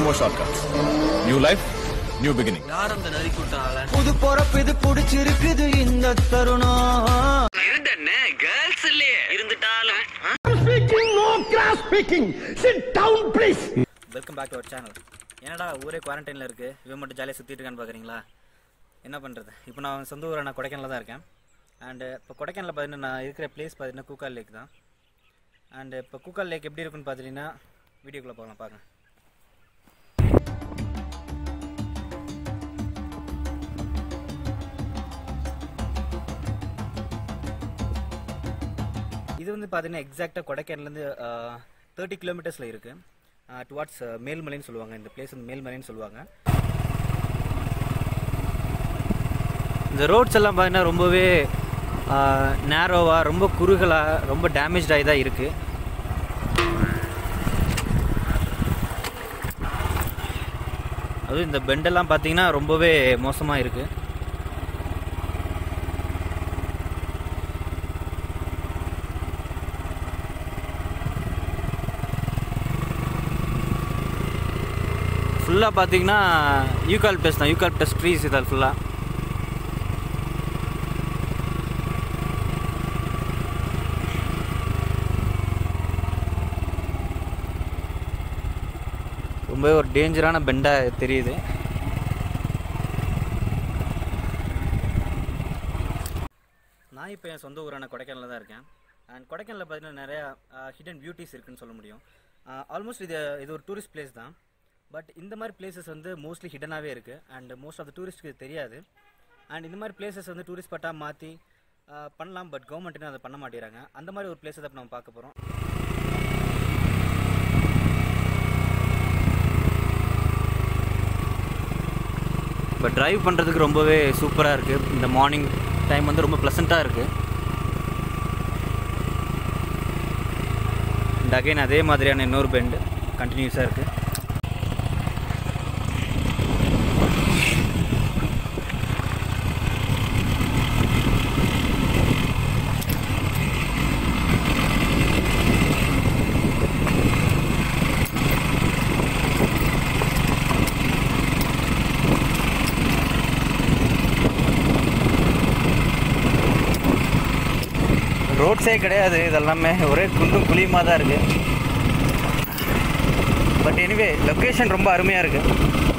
more shortcuts. New life, new beginning. யார் அந்த நரி கூட்டாள புது பொறப்பு இது புடிச்சிருக்குது இந்த தருணம் இருந்தண்ணே கேர்ள்ஸ் இல்லையே இருந்துட்டாலும் welcome back to our channel என்னடா ஊரே குவாரண்டைனில் இருக்குது இவன் மட்டும் ஜாலியாக சுற்றிட்டு இருக்கான்னு பார்க்குறீங்களா என்ன பண்ணுறது இப்போ நான் சொந்த ஊரை நான் கொடைக்கானல தான் இருக்கேன் அண்டு இப்போ கொடைக்கானலில் பார்த்தீங்கன்னா நான் இருக்கிற பிளேஸ் பார்த்தீங்கன்னா கூக்கால் லேக் தான் அண்டு இப்போ கூக்கால் லேக் எப்படி இருக்குன்னு பார்த்துட்டிங்கன்னா வீடியோக்குள்ளே போகலாம் பார்க்கலாம் இது வந்து பார்த்தீங்கன்னா எக்ஸாக்டாக கொடைக்கானலேருந்து தேர்ட்டி கிலோமீட்டர்ஸில் இருக்குது டுவார்ட்ஸ் மேல்மலைன்னு சொல்லுவாங்க இந்த பிளேஸ் வந்து மேல்மலைன்னு சொல்லுவாங்க இந்த ரோட்ஸ் எல்லாம் பார்த்தீங்கன்னா ரொம்பவே நேரோவாக ரொம்ப குறுகலாக ரொம்ப டேமேஜ் ஆகி தான் இருக்குது அதுவும் இந்த பெண்டெல்லாம் பார்த்தீங்கன்னா ரொம்பவே மோசமாக இருக்குது ஃபுல்லாக பார்த்தீங்கன்னா யூகால்பஸ் தான் யூகால்பஸ் ட்ரீஸ் இதில் ஃபுல்லாக ரொம்பவே ஒரு டேஞ்சரான பெண்டாக தெரியுது நான் இப்போ என் சொந்த ஊரான கொடைக்கானலில் தான் இருக்கேன் அண்ட் கொடைக்கானலில் பார்த்தீங்கன்னா நிறையா ஹிடன் பியூட்டிஸ் இருக்குன்னு சொல்ல முடியும் ஆல்மோஸ்ட் இது இது ஒரு டூரிஸ்ட் பிளேஸ் தான் பட் இந்த மாதிரி பிளேசஸ் வந்து மோஸ்ட்லி ஹிடனாகவே இருக்குது அண்ட் மோஸ்ட் ஆஃப் த டூரிஸ்ட்க்கு இது தெரியாது அண்ட் இந்த மாதிரி பிளேசஸ் வந்து டூரிஸ்ட் பட்டாக மாற்றி பண்ணலாம் பட் கவர்மெண்ட்னு அதை பண்ண மாட்டேறாங்க அந்த மாதிரி ஒரு பிளேஸை தான் நம்ம பார்க்க போகிறோம் இப்போ டிரைவ் பண்ணுறதுக்கு ரொம்பவே சூப்பராக இருக்குது இந்த மார்னிங் டைம் வந்து ரொம்ப ப்ளசண்ட்டாக இருக்குது அண்ட் அகைன் அதே மாதிரியான இன்னொரு பெண்டு கண்டினியூஸாக இருக்குது ரோட்ஸே கிடையாது இதெல்லாமே ஒரே குண்டும் குழியுமாக தான் இருக்குது பட் எனிவே லொக்கேஷன் ரொம்ப அருமையாக இருக்குது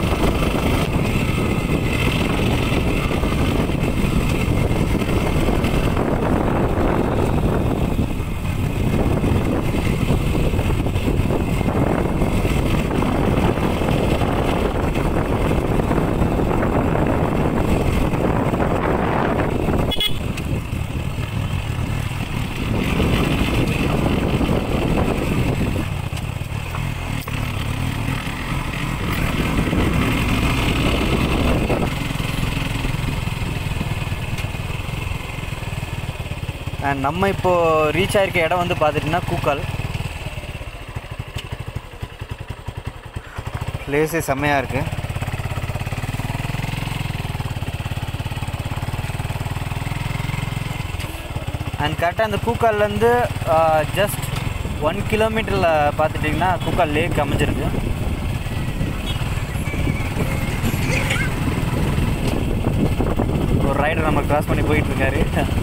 அண்ட் நம்ம இப்போது ரீச் ஆயிருக்க இடம் வந்து பார்த்துட்டிங்கன்னா கூக்கால் பிளேஸே செம்மையாக இருக்குது அண்ட் கரெக்டாக அந்த கூக்கால்லேருந்து ஜஸ்ட் ஒன் கிலோமீட்டரில் பார்த்துட்டிங்கன்னா கூக்கால் லேக் அமைஞ்சிருக்கு ஒரு ரைடர் நம்ம கிராஸ் பண்ணி போயிட்டு இருக்காரு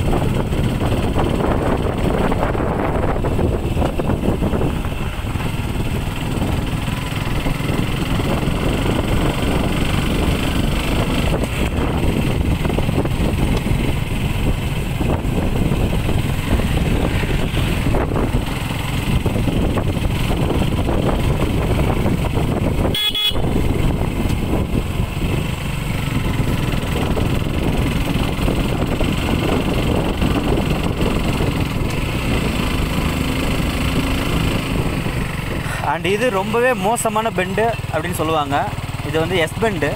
அண்ட் இது ரொம்பவே மோசமான பெண்டு அப்படின்னு சொல்லுவாங்க இது வந்து எஸ் பெண்டு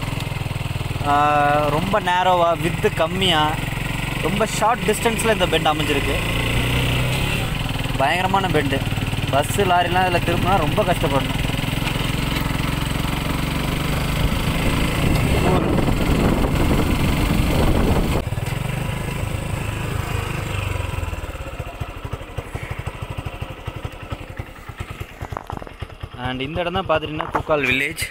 ரொம்ப நேரோவாக வித்து கம்மியாக ரொம்ப ஷார்ட் டிஸ்டன்ஸில் இந்த பெண்ட் அமைஞ்சிருக்கு பயங்கரமான பெண்டு பஸ்ஸு லாரிலாம் இதில் திரும்பினா ரொம்ப கஷ்டப்படணும் அண்ட் அண்ட் இந்த இடம் தான் பார்த்துட்டிங்கன்னா கூக்கால் வில்லேஜ்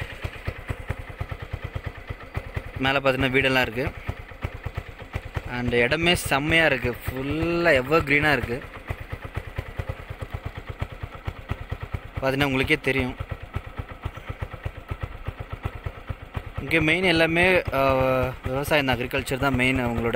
மேலே பார்த்தீங்கன்னா வீடெல்லாம் இருக்குது அண்ட் இடமே செம்மையாக இருக்குது ஃபுல்லாக எவ்வளோ க்ரீனாக இருக்குது பார்த்தீங்கன்னா உங்களுக்கே தெரியும் இங்கே மெயின் எல்லாமே ஆஹ், விவசாயம் தான் அக்ரிகல்ச்சர் தான் மெயின் அவங்களோட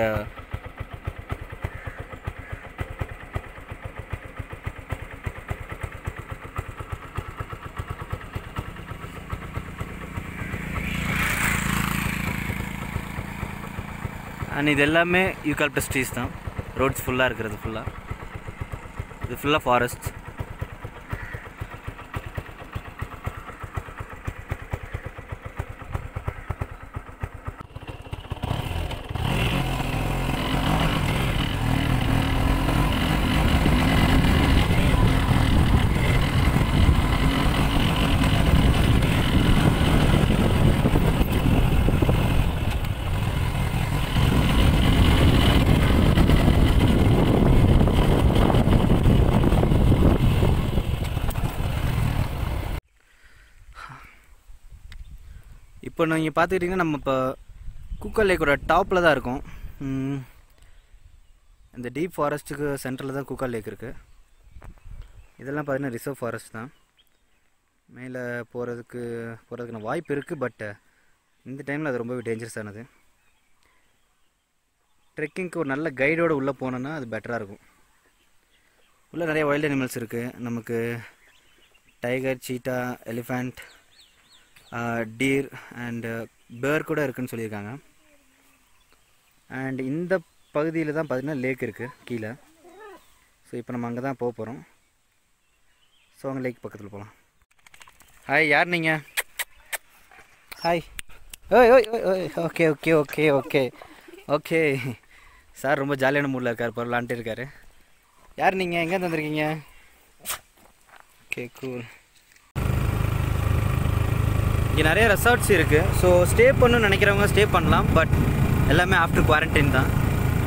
அண்ட் இது எல்லாமே யூகால்பஸ் ட்ரீஸ் தான் ரோட்ஸ் ஃபுல்லாக இருக்கிறது ஃபுல்லாக இது ஃபுல்லாக ஃபாரஸ்ட் இப்போ நீங்கள் பார்த்துக்கிட்டிங்கன்னா நம்ம இப்போ கூக்கல் லேக்கோட டாப்பில் தான் இருக்கோம் ம், இந்த டீப் ஃபாரஸ்ட்டுக்கு சென்டரில் தான் கூக்கல் லேக் இருக்குது இதெல்லாம் பார்த்தீங்கன்னா ரிசர்வ் ஃபாரஸ்ட் தான் மேலே போகிறதுக்கு போகிறதுக்கான வாய்ப்பு இருக்குது பட் இந்த டைமில் அது ரொம்பவே டேஞ்சரஸானது ட்ரெக்கிங்க்கு ஒரு நல்ல கைடோடு உள்ளே போனோன்னா அது பெட்டராக இருக்கும் உள்ளே நிறைய வைல்ட் அனிமல்ஸ் இருக்குது நமக்கு tiger cheetah elephant deer and bear கூட இருக்குன்னு சொல்லியிருக்காங்க அண்ட் இந்த பகுதியில் தான் பார்த்தீங்கன்னா லேக் இருக்குது கீழே ஸோ இப்போ நம்ம அங்கே தான் போக போகிறோம் ஸோ அங்கே லேக் பக்கத்தில் போகலாம் ஹாய் யார் நீங்கள் ஹாய் ஓய் ஓய் ஓய் ஓய் okay okay okay okay okay sir ரொம்ப ஜாலியான மூடில் இருக்கார் பாரு விளாண்டுட்டு இருக்காரு யார் நீங்கள் எங்கே வந்திருக்கீங்க ஓகே கூல் இங்கே நிறைய ரெசார்ட்ஸ் இருக்குது ஸோ ஸ்டே பண்ணணும்னு நினைக்கிறவங்க ஸ்டே பண்ணலாம் பட் எல்லாமே ஆஃப்டர் குவாரண்டைன் தான்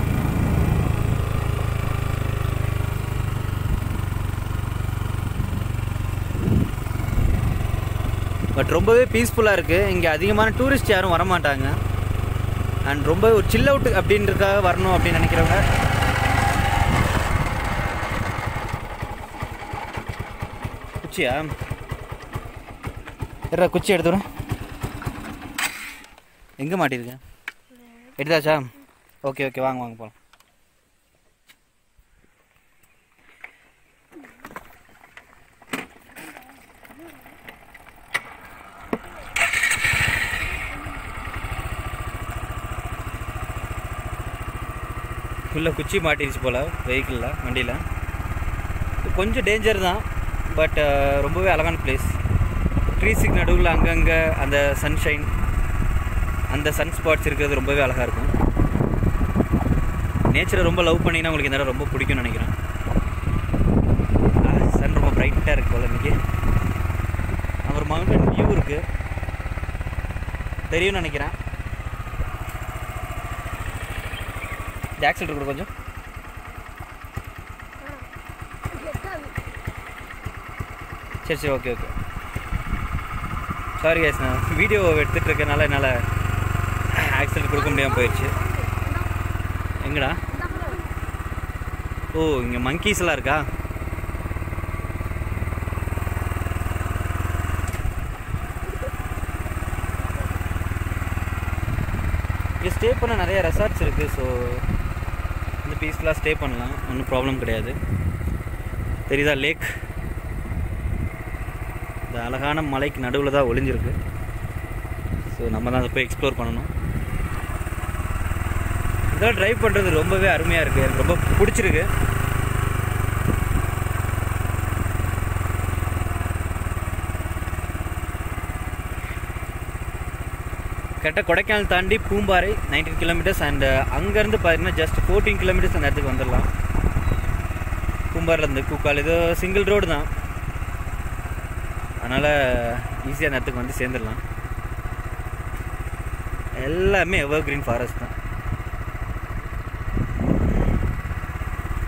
பட் ரொம்பவே பீஸ்ஃபுல்லாக இருக்குது இங்கே அதிகமான டூரிஸ்ட் யாரும் வர மாட்டாங்க அண்ட் ரொம்ப ஒரு சில் அவுட் அப்படின்றதுக்காக வரணும் அப்படின்னு நினைக்கிறவங்க குச்சியா எட்ரா குச்சி எடுத்துடும் எங்கே மாட்டிருக்க எடுத்தாச்சா ஓகே ஓகே வாங்க வாங்க போகலாம் உள்ள குச்சி மாட்டிருச்சு போல் வெஹிக்கிளில் வண்டியில் கொஞ்சம் டேஞ்சர் தான் பட் ரொம்பவே அழகான பிளேஸ் ட்ரீஸுக்கு நடுவில் அங்கங்கே அந்த சன்ஷைன் அந்த சன் ஸ்பாட்ஸ் இருக்கிறது ரொம்பவே அழகாக இருக்கும் நேச்சரை ரொம்ப லவ் பண்ணிங்கன்னா உங்களுக்கு இந்த இடம் ரொம்ப பிடிக்கும்னு நினைக்கிறேன் சன் ரொம்ப பிரைட்டாக இருக்கு போல் இன்றைக்கி ஒரு மவுண்டன் வியூ இருக்குது தெரியும்னு நினைக்கிறேன் ஆக்சிடென்ட் கூட கொஞ்சம் சரி சரி ஓகே ஓகே சாரி கேஸ் நான் வீடியோ எடுத்துகிட்டு இருக்கனால என்னால் ஆக்சிடென்ட் கொடுக்க முடியாமல் போயிடுச்சு எங்கடா ஓ இங்கே மங்கீஸ்லாம் இருக்கா இங்கே ஸ்டே பண்ண நிறைய ரெசார்ட்ஸ் இருக்குது ஸோ இந்த பீஸ்ஃபுல்லாக ஸ்டே பண்ணலாம் ஒன்றும் ப்ராப்ளம் கிடையாது தெரியுதா லேக் இந்த அழகான மலைக்கு நடுவில் தான் ஒளிஞ்சிருக்கு ஸோ நம்ம தான் அதை போய் எக்ஸ்ப்ளோர் பண்ணணும் இதெல்லாம் ட்ரைவ் பண்ணுறது ரொம்பவே அருமையாக இருக்குது எனக்கு ரொம்ப பிடிச்சிருக்கு கரெக்டாக கொடைக்கானல் தாண்டி பூம்பாறை நைன்டீன் கிலோமீட்டர்ஸ் அண்ட் அங்கேருந்து பார்த்தீங்கன்னா ஜஸ்ட் ஃபோர்டீன் கிலோமீட்டர்ஸ் அந்த இடத்துக்கு வந்துடலாம் பூம்பாரிலேருந்து கூக்கால் இது சிங்கிள் ரோடு தான் அதனால் ஈஸியாக அந்த இடத்துக்கு வந்து சேர்ந்துடலாம் எல்லாமே எவர் கிரீன் ஃபாரஸ்ட் தான்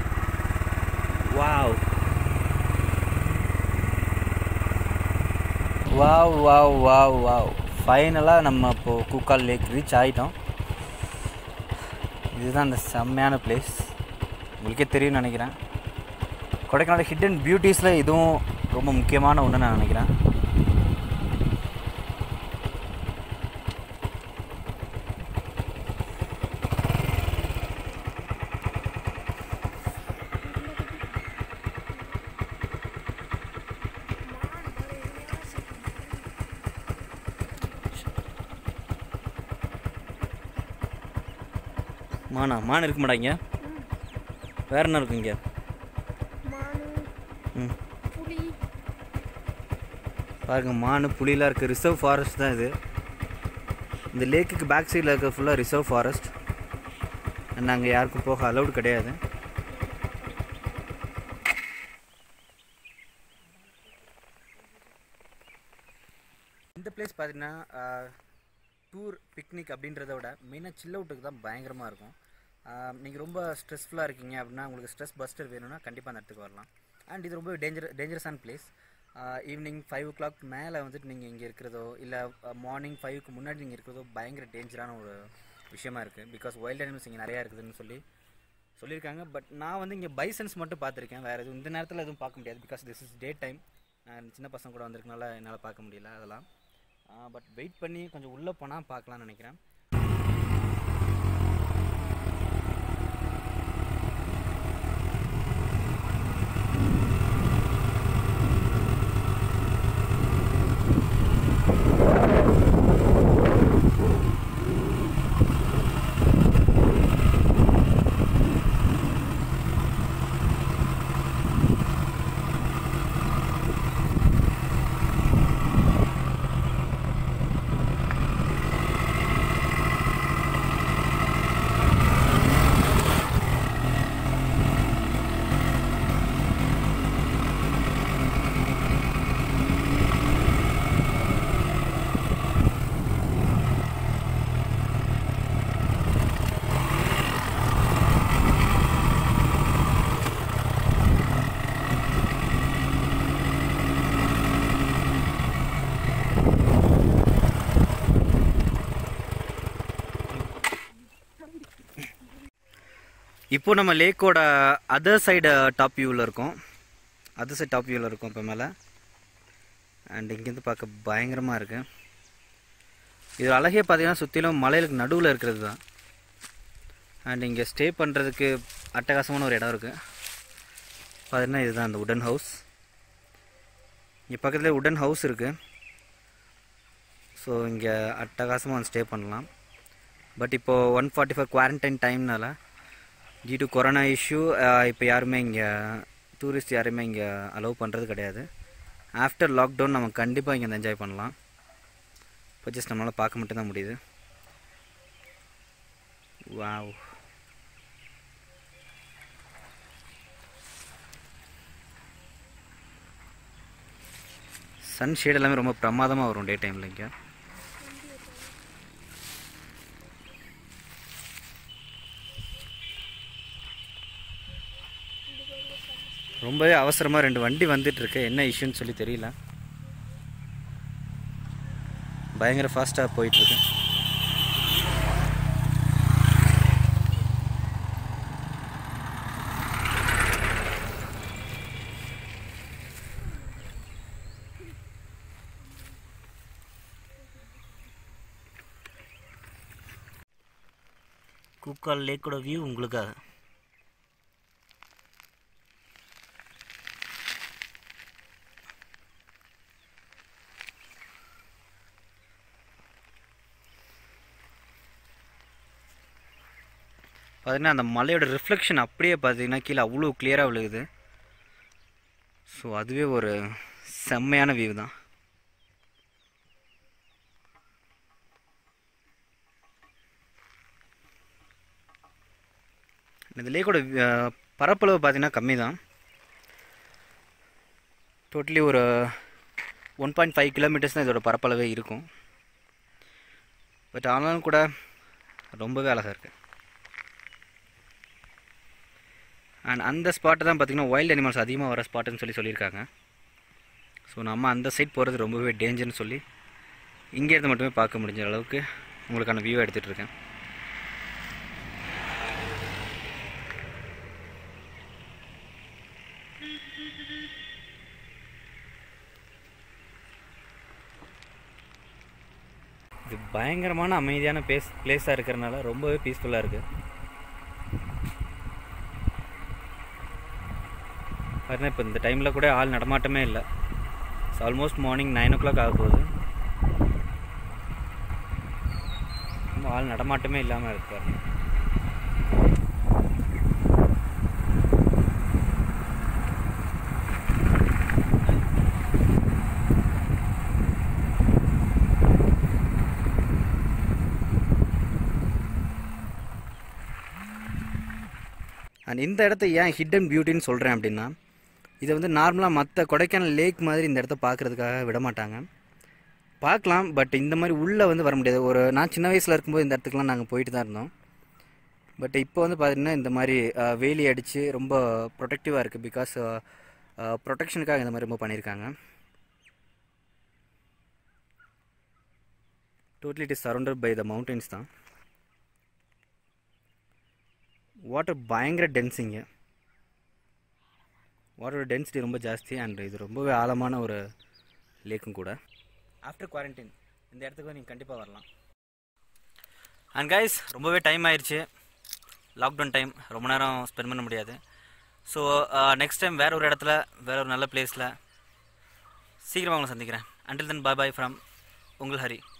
wow wow wow wow wow ஃபைனலாக நம்ம இப்போது கூக்கால் லேக் ரீச் ஆகிட்டோம் இதுதான் அந்த செம்மையான பிளேஸ் உங்களுக்கே தெரியும்னு நினைக்கிறேன் கொடைக்கானல் ஹிடன் பியூட்டிஸில் இதுவும் ரொம்ப முக்கியமான ஒன்று நான் நினைக்கிறேன் மானா மான் இருக்க மாட்டாங்க வேற என்ன இருக்கு இங்கே மானு ம் புலி பாருங்க மான் புலிலாம் இருக்குது ரிசர்வ் ஃபாரஸ்ட் தான் இது இந்த லேக்குக்கு பேக் சைடில் இருக்க ஃபுல்லாக ரிசர்வ் ஃபாரஸ்ட் நாங்கள் யாருக்கும் போக அலௌடு கிடையாது இந்த பிளேஸ் பார்த்தீங்கன்னா டூர் பிக்னிக் அப்படின்றத விட மெயினாக சில் அவுட்டுக்கு தான் பயங்கரமாக இருக்கும் நீங்கள் ரொம்ப ஸ்ட்ரெஸ்ஃபுல்லாக இருக்கீங்க அப்படின்னா உங்களுக்கு ஸ்ட்ரெஸ் பஸ்டர் வேணும்னா கண்டிப்பாக அந்த இடத்துக்கு வரலாம் அண்ட் இது ரொம்ப டேஞ்சர் டேஞ்சரஸான place evening five o'clock மேலே வந்துட்டு நீங்கள் இங்கே இருக்கிறதோ இல்லை மார்னிங் ஃபைவ்க்கு முன்னாடி நீங்கள் இருக்கிறதோ பயங்கர டேஞ்சரான ஒரு விஷயமா இருக்குது பிகாஸ் வைல்ட் அனிமல்ஸ் இங்கே நிறையா இருக்குதுன்னு சொல்லி சொல்லியிருக்காங்க பட் நான் வந்து இங்கே பைசன்ஸ் மட்டும் பார்த்துருக்கேன் வேறு எதுவும் இந்த நேரத்தில் எதுவும் பார்க்க முடியாது because this is day time நான் சின்ன பசங்க கூட வந்திருக்கனால என்னால் பார்க்க முடியல அதெல்லாம் பட் வெயிட் பண்ணி கொஞ்சம் உள்ளே போனால் பார்க்கலாம்னு நினைக்கிறேன் இப்போ நம்ம லேக்கோட அதர் சைடு டாப் வியூவில் இருக்கோம் அதர் சைடு டாப் வியூவில் இருக்கோம் இப்போ மேலே அண்ட் இங்கேருந்து பார்க்க பயங்கரமாக இருக்குது இது அழகே பார்த்தீங்கன்னா சுற்றிலும் மலைகளுக்கு நடுவில் இருக்கிறது தான் அண்ட் இங்கே ஸ்டே பண்ணுறதுக்கு அட்டகாசமான ஒரு இடம் இருக்குது பார்த்தீங்கன்னா இதுதான் அந்த உடன் ஹவுஸ் இங்கே பக்கத்தில் உடன் ஹவுஸ் இருக்குது ஸோ இங்கே அட்டகாசமாக ஸ்டே பண்ணலாம் பட் இப்போது ஒன் ஃபார்ட்டி ஃபைவ் குவாரண்டைன் டைம்னால டியூ டு கொரோனா இஷ்யூ இப்போ யாருமே இங்கே டூரிஸ்ட் யாருமே இங்கே அலோவ் பண்ணுறது கிடையாது ஆஃப்டர் லாக்டவுன் நம்ம கண்டிப்பாக இங்கே வந்து என்ஜாய் பண்ணலாம் இப்போ ஜஸ்ட் நம்மளால் பார்க்க மட்டும்தான் முடியுது வாவ் சன் ஷேட் எல்லாமே ரொம்ப பிரமாதமாக வரும் டே டைமில் இங்கே ரொம்பவே அவசரமாக ரெண்டு வண்டி வந்துட்டு இருக்கு என்ன இஷ்யூன்னு சொல்லி தெரியல பயங்கர ஃபாஸ்ட்டாக போயிட்டுருக்கு கூக்கால் லேக்கோட வியூ உங்களுக்காக பார்த்தீங்கன்னா அந்த மலையோட ரிஃப்ளெக்ஷன் அப்படியே பார்த்தீங்கன்னா கீழே அவ்வளோ கிளியராக விழுகுது ஸோ அதுவே ஒரு செம்மையான வியூ தான் இந்த லேக்கோட அஹ், பரப்பளவு பார்த்தீங்கன்னா கம்மி தான் டோட்டலி ஒரு ஒன் பாயிண்ட் ஃபைவ் கிலோமீட்டர்ஸ் தான் இதோட பரப்பளவே இருக்கும் பட் ஆனாலும் கூட ரொம்பவே அழகாக இருக்குது அண்ட் அந்த ஸ்பாட்டு தான் பார்த்திங்கன்னா வைல்ட் அனிமல்ஸ் அதிகமாக வர ஸ்பாட்டுன்னு சொல்லி சொல்லியிருக்காங்க ஸோ நம்ம அந்த சைட் போகிறது ரொம்பவே டேஞ்சர்னு சொல்லி இங்கேருந்து மட்டுமே பார்க்க முடிஞ்ச அளவுக்கு உங்களுக்கான வியூவை எடுத்துகிட்டு இருக்கேன் இது பயங்கரமான அமைதியான பேஸ் பிளேஸாக இருக்கிறனால ரொம்பவே பீஸ்ஃபுல்லாக இருக்குது பாருங்க இப்போ இந்த டைமில் கூட ஆள் நடமாட்டமே இல்லை so almost morning nine o'clock ஆக போகுது ரொம்ப ஆள் நடமாட்டமே இல்லாமல் இருக்கு பாருங்க அண்ட் இந்த இடத்த ஏன் ஹிடன் பியூட்டின்னு சொல்கிறேன் அப்படின்னா இதை வந்து நார்மலாக மற்ற கொடைக்கானல் லேக் மாதிரி இந்த இடத்த பார்க்குறதுக்காக விட மாட்டாங்க பார்க்கலாம் பட் இந்த மாதிரி உள்ளே வந்து வர முடியாது ஒரு நான் சின்ன வயசில் இருக்கும்போது இந்த இடத்துக்குலாம் நாங்கள் போயிட்டு தான் இருந்தோம் பட் இப்போ வந்து பார்த்தீங்கன்னா இந்த மாதிரி அஹ், வேலி அடித்து ரொம்ப ப்ரொடெக்டிவாக இருக்குது பிகாஸ் ப்ரொடெக்ஷனுக்காக இந்த மாதிரி ரொம்ப பண்ணியிருக்காங்க totally it is surrounded by the mountains தான் வாட்டர் பயங்கர டென்ஸிங்க வாட்டரோட டென்சிட்டி ரொம்ப ஜாஸ்தி அண்ட் இது ரொம்பவே ஆழமான ஒரு லேக்கும் கூட ஆஃப்டர் குவாரண்டைன் இந்த இடத்துக்கு நீங்கள் கண்டிப்பாக வரலாம் அண்ட் கைஸ் ரொம்பவே டைம் ஆயிடுச்சு லாக்டவுன் டைம் ரொம்ப நேரம் ஸ்பெண்ட் பண்ண முடியாது ஸோ நெக்ஸ்ட் டைம் வேற ஒரு இடத்துல வேற ஒரு நல்ல பிளேஸில் சீக்கிரமாக உங்களை சந்திக்கிறேன் until then bye bye from உங்கள் ஹரி